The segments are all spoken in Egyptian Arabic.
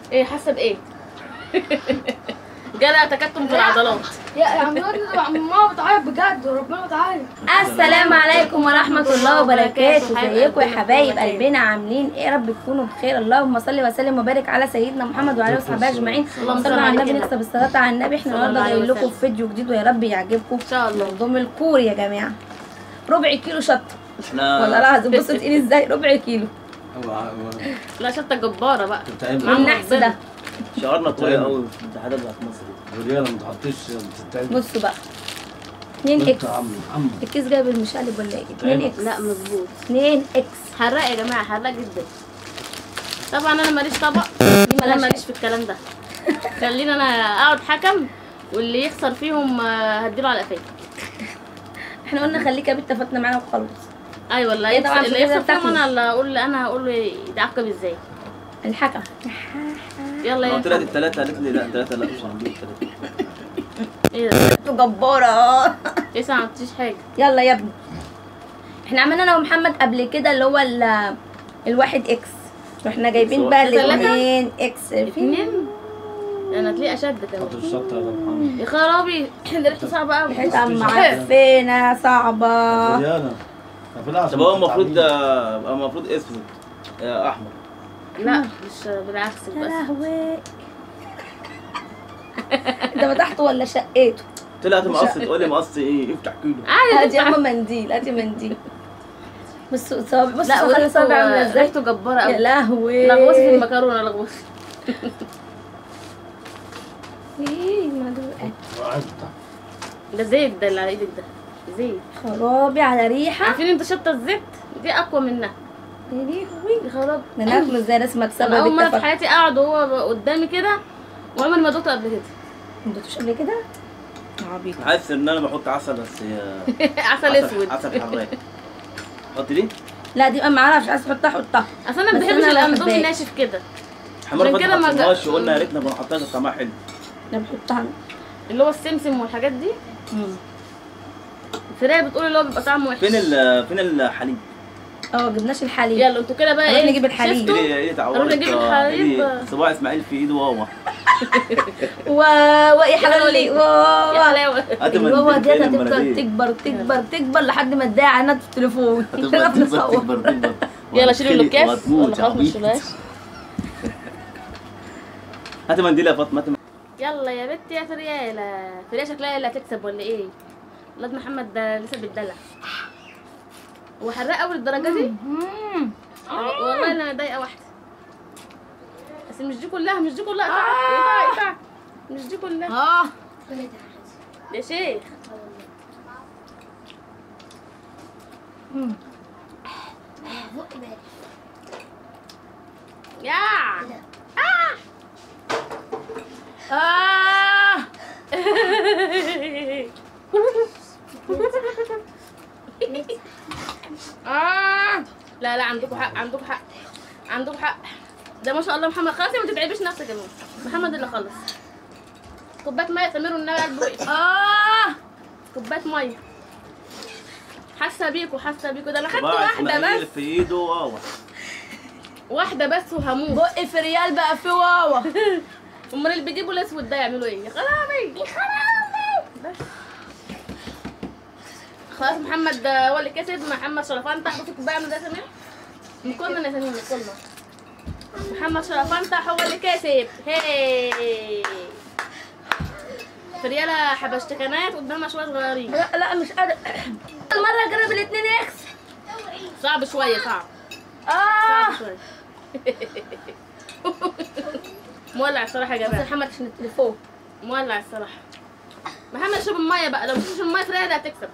ايه حاسه بايه جالها تكتم في العضلات يا يا عم ده ماما بتعيط بجد وربنا بتعيط السلام عليكم ورحمة الله وبركاته حبايب ازيكم يا قلبنا حبايب بخير. قلبنا عاملين ايه يا رب تكونوا بخير اللهم صل وسلم وبارك على سيدنا محمد وعلى اله وصحبه اجمعين اللهم صل صلوا على عليه النبي كده. نكسب الصلاة على النبي احنا صلى الله النهارده عليه جايين لكم وسلم. في فيديو جديد ويا رب يعجبكم ان شاء الله نظام الكور يا جماعة ربع كيلو شطة احنا والله العظيم بصوا تقيل ازاي ربع كيلو هو هو لا شطه جباره بقى بتتعب معاهم والنحس ده شعارنا قوي قوي في الاتحادات بتاعت مصر الرجاله ما تحطيش بتتعب بصوا بقى 2 انت اكس عم عم الكيس جايب المشقلب ولا ايه 2 اكس لا مظبوط 2 اكس حراق يا جماعه حراق جدا طبعا انا ماليش طبق دي انا ملهاش ماليش في الكلام ده خلينا انا اقعد حكم واللي يخسر فيهم آه، هديله على قفاه احنا قلنا خليك يا بنت فاتنا معانا وخلاص ايوه اللي هي طبعاً يخسر اللي في كده يخسر فيهم بتاكله. انا اللي اقول انا هقول له يتعاقب ازاي الحكم يلا انا يا قلت لها الثلاثه قالت لي لا ثلاثه لا مش هنجيب ثلاثه ايه ده انتوا جبارة لسه ما عملتيش حاجه يلا يا ابني احنا عملنا انا ومحمد قبل كده اللي هو ال الواحد اكس واحنا جايبين سواء. بقى ثلاثة؟ الاثنين اكس اتنين انا هتلاقي اشد حط كمان الشطه يا محمد يا خرابي ده ريحته صعبه قوي حتة معفنة صعبة رجاله طب لا طب هو المفروض آه، يبقى المفروض اسود آه، احمر لا مش بالعكس يا بس لهوي انت فتحته ولا شقيته؟ قلت لها هات مقص تقول لي مقص ايه افتح كيلو عادي هاتي يا عم منديل هاتي منديل بصوا صوابع لا بصوا خلي صوابع عاملة وريحته ازاي ريحته جباره يا قوي لهوي لغوصي في المكرونه لغوصي ايه مدوقة وقعت. ده زيت ده اللي على ايدك ده زيت خرابي على ريحة عارفين انت شطه الزيت دي اقوى منها يا لهوي يا خراب ده ناكله ازاي ناس انا مكسبة اول مره في بالتفاح حياتي اقعد وهو قدامي كده وعمري ما دوقته قبل كده ما دوتوش قبل كده؟ عبيط حاسس ان انا بحط عسل بس هي عسل اسود عسل حراق حط دي لا دي ما اعرفش عايز تحطها حطها اصل انا ما بس بحبش أنا ما الاندومي بحبهاش. ناشف كده احنا مره عشان كده ما فاتت جا- حطيناش وقلنا يا ريتنا كنا حطينا كان طعمها حلو انا بحطها اللي هو السمسم والحاجات دي الفراخ بتقول اللي هو بيبقى طعمه وحش فين ال فين الحليب؟ اه جبناش الحليب يلا انتوا كده بقى نروح ايه نجيب الحليب. شفتوا؟ ايه ايه اتعورت نروح نجيب آه، الحليب. إيه، صباع اسماعيل في ايده واوا و وايه حلال لي يا واو حلاوه هات الواوا المنديل، ديت فين هتفضل المناديل؟ تكبر تكبر تكبر لحد ما تضيع عنها في التليفون مش هتفضل هنعرف تكبر نصور تكبر تكبر يلا شيلوا وهتتخلق الكاس وهتموت ولا يا خلاص ما عبيط. تشيلوهاش هات منديل يا فاطمه هات يلا يا بنتي يا فريالة فريالة شكلها هي اللي هتكسب ولا ايه الواد محمد ده لسه بيتدلع هو حراق قوي للدرجه دي والله انا ضايقه واحده بس مش دي كلها مش دي كلها اقطع اقطع مش دي كلها اه يا شيخ يا اه آه. لا لا عندكم حق عندكم حق عندكم حق ده ما شاء الله محمد خلاص يا ما تتعبيش نفسك يا ماما محمد اللي خلص كوبايه ميه سمير والنبي قلبه وقف اه كوبايه ميه حاسه بيكوا حاسه بيكوا ده انا خدت صباع واحده اسماعيل بس في ايده واوا واحده بس وهموت بقي في ريال بقى في واوا امال اللي بيجيبوا الاسود ده يعملوا ايه يا خرابي يا خرابي بس خلاص محمد ده هو اللي كسب محمد شرفان تاخد في كوبايه من ده سمير من كلنا يا سمير من كلنا محمد شرفان هو اللي كسب هي فريالة حبشتكنات قدامها شويه صغيرين لا لا مش قادر المره اجرب الاثنين اكس صعب شويه صعب اه صعب شويه مولع الصراحه يا بس جماعه محمد عشان التليفون مولع الصراحه محمد شرب الميه بقى لو مش شرب الميه فريالة هتكسب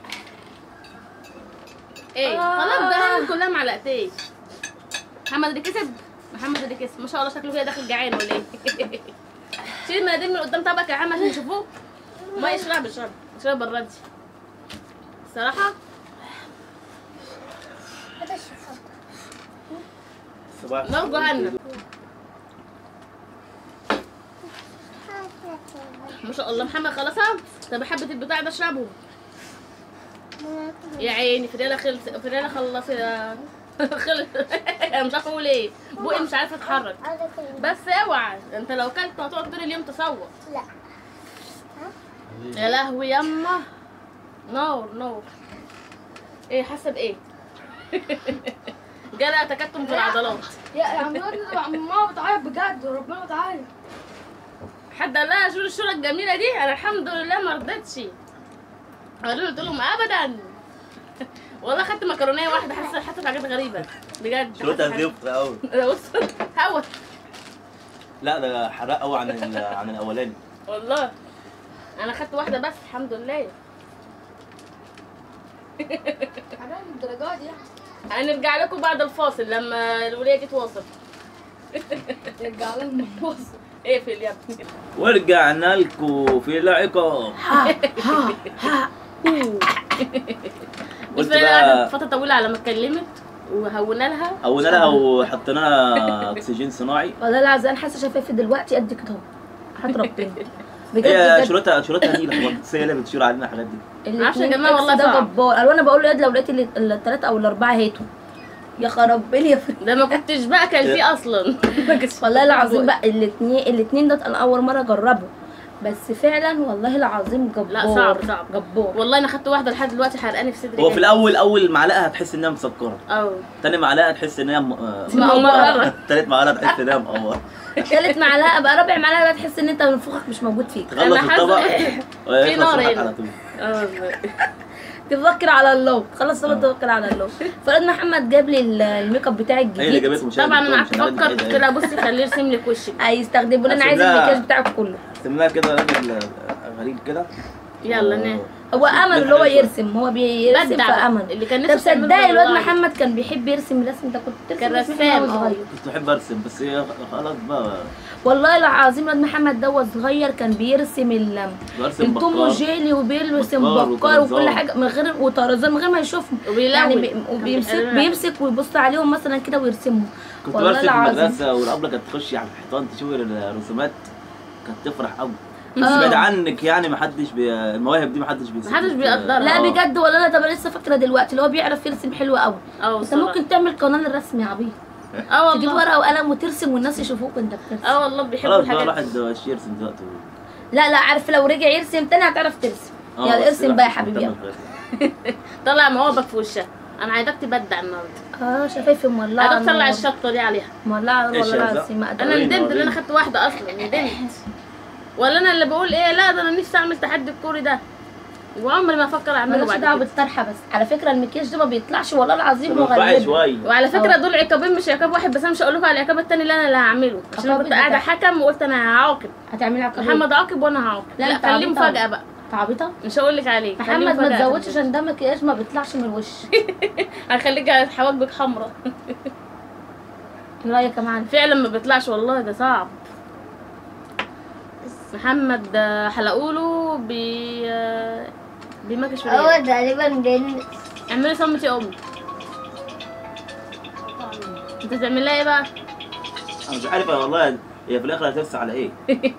ايه آه. خلاص ده هي كلها معلقتين محمد اللي كسب محمد اللي كسب ما شاء الله شكله كده داخل جعان ولا ايه شيل المناديل من قدام طبقك يا عم عشان يشوفوه ما يشرب اشرب اشرب براد الصراحه صباع نرجو عنا ما شاء الله محمد خلصها طب حبه البتاع ده اشربه يا عيني فريالة خلص فريالة خلص خلص انا مش عارفه اقول ايه بقي مش عارفه اتحرك بس اوعى انت لو كلت هتقعد طول اليوم تصوت لا يا لهوي يما نور نور ايه حاسه بايه جالها تكتم في العضلات يا يا عم الواد ده ماما بتعيط بجد وربنا بتعيط حد قال لها شو الشورى الجميله دي انا الحمد لله ما رضيتش قالوا قلت لهم ابدا والله خدت مكرونيه واحده حاسه حاسه بحاجات غريبه بجد شروطها حاسة زفت قوي بحاجات- بص هوا لا ده حراق قوي عن ال- عن الاولاني والله انا خدت واحده بس الحمد لله حرام الدرجات دي هنرجع لكم بعد الفاصل لما الوليه تتواصل يرجع لنا الباص اقفل يا ابني ورجعنا لكم في العقاب بس قلت انا بقى قعدت فتره طويله على ما اتكلمت وهونا لها اولنا لها وحطينا لها اكسجين صناعي والله العظيم انا حاسه شفايفي دلوقتي قد كده اهو حياة ربنا بجد هي بجد شروطها شروطها نيلة برضه بس هي اللي بتشير علينا الحاجات دي الاتنين عارفة يا جماعة إكس والله ده صعب. جبار قالوا انا بقول له ياد لو لقيت ال- التلاته او الاربعه هاتوا يا خراب بلي يا فريد ده ما كنتش بقى فيه اصلا والله العظيم بقى الاثنين الاثنين ده انا اول مره اجربه بس فعلا والله العظيم جبار لا، صعب، صعب. جبار والله انا خدت واحده لحد دلوقتي حرقاني في صدري هو في الاول اول معلقه هتحس انها مسكره اه تاني معلقه تحس انها م... آه، مقمرة. تالت معلقه تحس انها مقمره ثالث معلقه بقى رابع معلقه بقى تحس ان انت منفوخك مش موجود فيك تخلص أنا حاسة- الطبق في نار ويخلص هنا. على طول اه تفكر على الله خلاص صلاه توكل على الله فراد محمد جاب لي ال- الميك اب بتاعي هي اللي الجديد جابته مش أنا طبعا اللي انا جبته، قعدت مش أنا اللي افكر جبته. قلت لها بصي خليه يرسم لك وشك هيستخدموا لي انا عايز أصل ده- المكياج بتاعك كله سمناها كده راجل غريب كده يلا و- نام هو امل اللي هو بدع يرسم هو بيرسم بدع فامل اللي كان طب نفسه يعمله صدقني الواد والله. محمد كان بيحب يرسم الرسم ده كنت ترسم كان رسم رسام، وهو اه. صغير كنت بحب ارسم بس هي خلاص بقى والله العظيم الواد محمد ده وهو صغير كان بيرسم ال برسم التوم بكار وجيلي وبيرسم بكار بكار وكل وطرزان. حاجه من غير وطرزان من غير ما يشوفهم وبيلون. يعني بي وبيمسك كان بيمسك ويبص عليهم مثلا كده ويرسمهم كنت والله برسم في العظيم. المدرسه والابله كانت تخش على الحيطان تشوف الرسومات كانت تفرح قوي بس آه. بعيد عنك يعني محدش بي... المواهب دي محدش بيسيبك محدش بيقدرها. لا آه. بجد والله انا طب أنا لسه فاكره دلوقتي اللي هو بيعرف يرسم حلو قوي اه انت بصراحة. ممكن تعمل قناه للرسم يا عبيط اه تجيب والله ورقه وقلم وترسم والناس يشوفوك وانت بترسم اه والله بيحبوا خلاص بقى الحاجات الواحد مش يرسم دلوقتي لا لا عارف لو رجع يرسم تاني هتعرف ترسم آه، يلا بس ارسم بقى يا الواحد حبيبي مهتم يلا بالرسم. طلع مواهبك في وشها انا عايزاك تبدع النهارده اه شفايفي مولعه عايزاك تطلع نار. الشطه دي عليها مولعه إيش والله يا العظيم ما انا أقدر. وريني، ندمت ان انا وريني. خدت واحده اصلا ندمت ولا انا اللي بقول ايه لا ده انا نفسي اعمل تحدي الكوري ده وعمري ما افكر اعمله مالكش بعد دعوه كده بالطرحه بس على فكره المكياج ده ما بيطلعش والله العظيم طب ارفعي مغلبه شويه وعلى فكره اه. دول عقابين مش عقاب واحد بس انا مش هقول لكم على العقاب التاني اللي انا اللي هعمله عشان انا عقاب كنت قاعده بتاع. حكم وقلت انا هعاقب هتعملي عقاب محمد عاقب وانا هعاقب لا، لا انت خليه عبيطة. مفاجاه بقى عبيطه مش هقول لك عليه خليه محمد ما مفاجأة. تزودش عشان ده مكياج ما بيطلعش من الوش هخليك حواجبك حمراء ايه رايك يا معلم فعلا ما بيطلعش والله ده صعب محمد آه، حلقوله بي آه، بيمكش في هو الريال. تقريبا جن اعملي صمة يا امي انت تعمل لها ايه بقى انا مش عارف والله هي في الاخر هترسى على ايه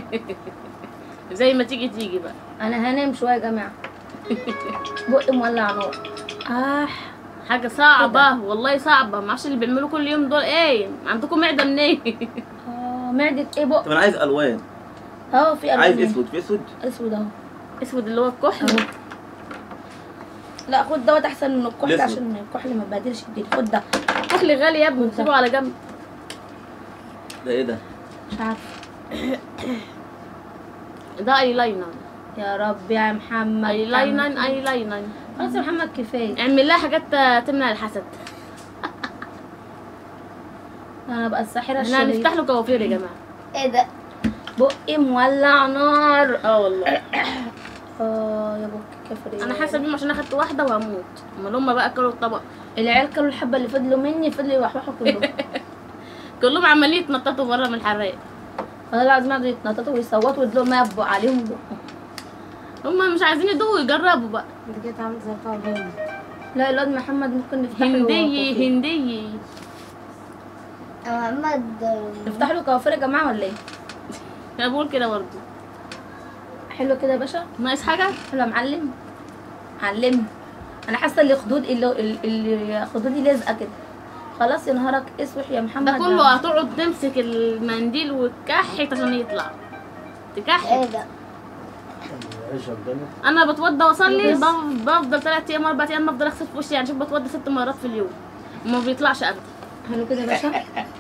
زي ما تيجي تيجي بقى انا هنام شويه يا جماعه بقي مولع نار اه حاجه صعبه والله صعبه ما اعرفش اللي بيعملوا كل يوم دول ايه عندكم معده منين اه معده ايه بق طب انا عايز الوان اه في عايز ألوان. اسود في اسود اسود اهو اسود اللي هو الكحل اهو لا خد دوت احسن من الكحل الأسود. عشان الكحل ما يبهدلش الدنيا خد ده الكحل غالي يا ابني سيبه على جنب ده ايه ده مش عارفه ده اي لاينر يا رب يا محمد اي لاينر اي لاينر خلاص يا محمد كفايه اعمل لها حاجات آه، تمنع الحسد انا بقى الساحره احنا الشريره هنفتح له كوافير يا جماعه ايه ده بقي مولع نار اه والله اه يا بك كفري انا حاسه بيهم عشان انا خدت واحده وهموت امال هم بقى اكلوا الطبق العيال كانوا الحبه اللي فضلوا مني فضلوا يوحوحوا كلهم كلهم عمالين يتنططوا بره من الحراق والله العظيم قعدوا يتنططوا ويصوتوا ويدلوا ما يبقوا عليهم بقهم هم مش عايزين يدوقوا يجربوا بقى انت كده عامل زي بتاع الهند لا الواد محمد ممكن نفتح له هندي كوافير. هندي محمد نفتح له كوافير يا جماعه ولا ايه انا بقول كده برضه حلو كده يا باشا ناقص حاجه حلو يا معلم معلم انا حاسه اللي خدود اللي اللي خدودي لازقه كده خلاص يا نهارك اسوح يا محمد ده كله هتقعد تمسك المنديل وتكحت عشان يطلع تكحت ده ايش الدنيا انا بتوضى واصلي بف- بفضل ثلاث ايام اربع ايام بفضل اغسل في وشي يعني شوف بتوضى ست مرات في اليوم وما بيطلعش ابدا حلو كده يا باشا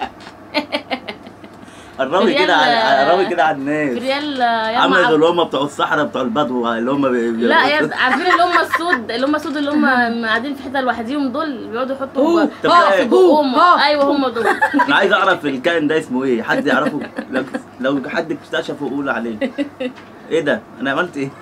قربي كده على قربي كده على في الناس ريال يا عامله زي عم اللي هم بتوع الصحراء بتوع البدو اللي هم بي... بي- لا يا عارفين اللي هم السود اللي هم السود اللي هم قاعدين في حته لوحدهم دول بيقعدوا يحطوا هو، طب ها ده في إيه؟ بقهم ها. ايوه هم دول انا عايز اعرف الكائن ده اسمه ايه حد يعرفه لو لو حد اكتشفه قول عليه ايه ده انا عملت ايه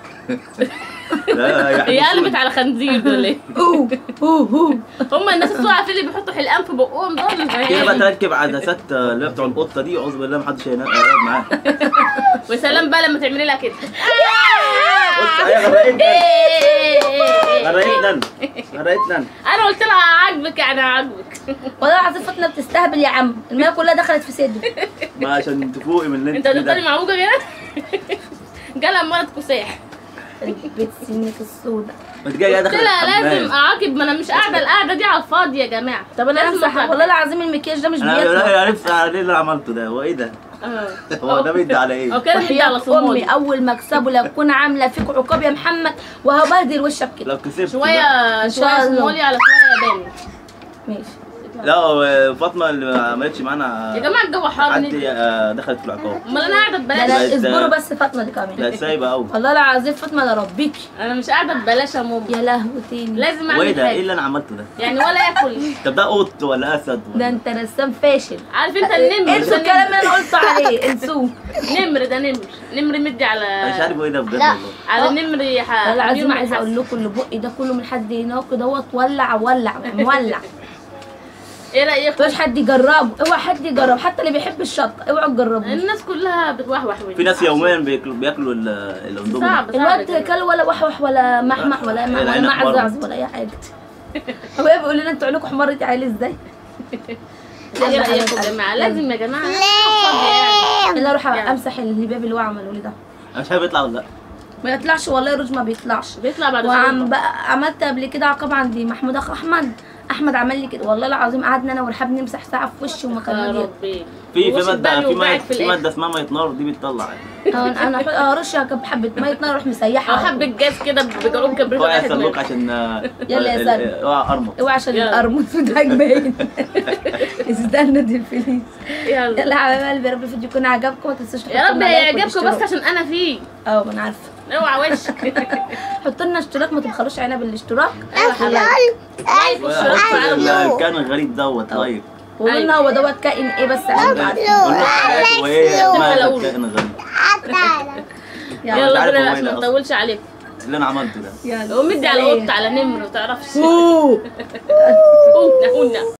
لا، هي يحبسوني. قلبت على خنزير دول ايه اوه اوه اوه هم الناس السود عارفين اللي بيحطوا حلقان في بقهم دول كده بقى تركب عدسات آه، اللي هي بتوع القطه دي اعوذ بالله محدش هينا- هيقعد معاها وسلام بقى لما تعملي لها كده بص هي غرقتنا غرقتنا غرقتنا انا قلت لها عاجبك يعني عاجبك والله العظيم فاطمه بتستهبل يا عم الميه كلها دخلت في صدره ما عشان تفوقي من اللي انت انت فيه هتفضلي ده معوجه كده جالها مرض كساح بيت سنك السوداء ما تجي قلت داخل لها لازم الحمام اعاقب ما انا مش قاعده القعده دي على الفاضي يا جماعه طب انا لازم امسح أعاقب. والله العظيم المكياج ده مش انا بيطلع انا نفسي على اللي انا عملته ده هو ايه ده اه. هو ده بيدي على ايه او كده بيدي على وحياة امي صمود اول ما اكسبه لأكون عامله فيك عقاب يا محمد وهبهدل وشك كده لو كسبت شويه إن شاء شويه الله. سمولي على شويه ياباني ماشي لا هو فاطمه اللي ما عملتش معانا يا جماعه الجو حر حد ندي. آه، دخلت في العقاب امال انا قاعده لا ببلاش لا بقت- اصبروا بس فاطمه دي كمان لا سايبه قوي والله العظيم فاطمه لا ربيكي انا مش قاعده ببلاش يا ماما يا لهوي تاني لازم وايه اعمل ده ايه حاجه اللي انا عملته ده يعني ولا ياكل طب ده قط ولا اسد ده ولا انت رسام فاشل عارف انت النمر انسوا الكلام اللي انا قلته عليه انسوه نمر ده نمر نمر مدي على انا مش عارف ايه ده بجد والله على النمر يا ح- والله العظيم حبيبي عايزه اقول لكم اللي بقي ده كله من حد هناك دوت ولع ولع مولع ايه رايكم مش حد يجربه اوعى حد يجرب حتى اللي بيحب الشطه اوعوا تجربوه الناس كلها بتوحوح في ناس يوميا بياكلوا بياكلوا ال- الاندومي صعب صعب الواد كده. كل ولا وحوح ولا محمح ولا لا، ولا العين أحمر. معزعز ولا اي حاجه ابويا بيقول لنا انتوا عينكم حمرت عيل ازاي ايه رايكم يا جماعه لازم يا جماعه يعني. انا اروح يعني. امسح الهباب اللي هو عمله لي ده انا مش عارف يطلع ولا لا ما يطلعش والله الرز ما بيطلعش بيطلع بعد وعم شوية. بقى عملت قبل كده عقاب عندي محمود اخو احمد احمد عمل لي كده والله العظيم قعدنا انا ورحاب نمسح ساعه في وشي وما كان يا راضي ربي في في وش ماده البال في يوجعك ماده في في الآخر. ماده اسمها ميه نار دي بتطلع انا انا أحط- ارش كب حبه ميه نار اروح مسيحها او على حبه طول. جاز كده بجعوب كبريت اوعى واحد يحصل لك منهم. عشان آه، يلا يا ال- سلمى. ال- اوعى ارمط اوعى عشان يلا. القرموط بتاعك باين استنى دي الفليس يلا يلا يا حبايب قلبي يا رب الفيديو يكون عجبكم ما تنسوش يا رب يعجبكم بس عشان انا فيه اه ما انا عارفه اوعى وشك حطوا لنا اشتراك ما تبخلوش علينا بالاشتراك ايوه حبيبي لايك واشتراك حط وعلى ال- النور. الكائن الغريب دوت لايك وقولوا لنا هو دوت كائن ايه بس عشان نبقى عارفين قول له حاجات وايه اسمها تبقى الكائن الغريب يلا يلا عارف بينا هو عشان إيه ما ده نطولش عليكم اللي انا عملته ده يلا ومدي على سلام. قط على نمر ما تعرفش أوه. قلنا قلنا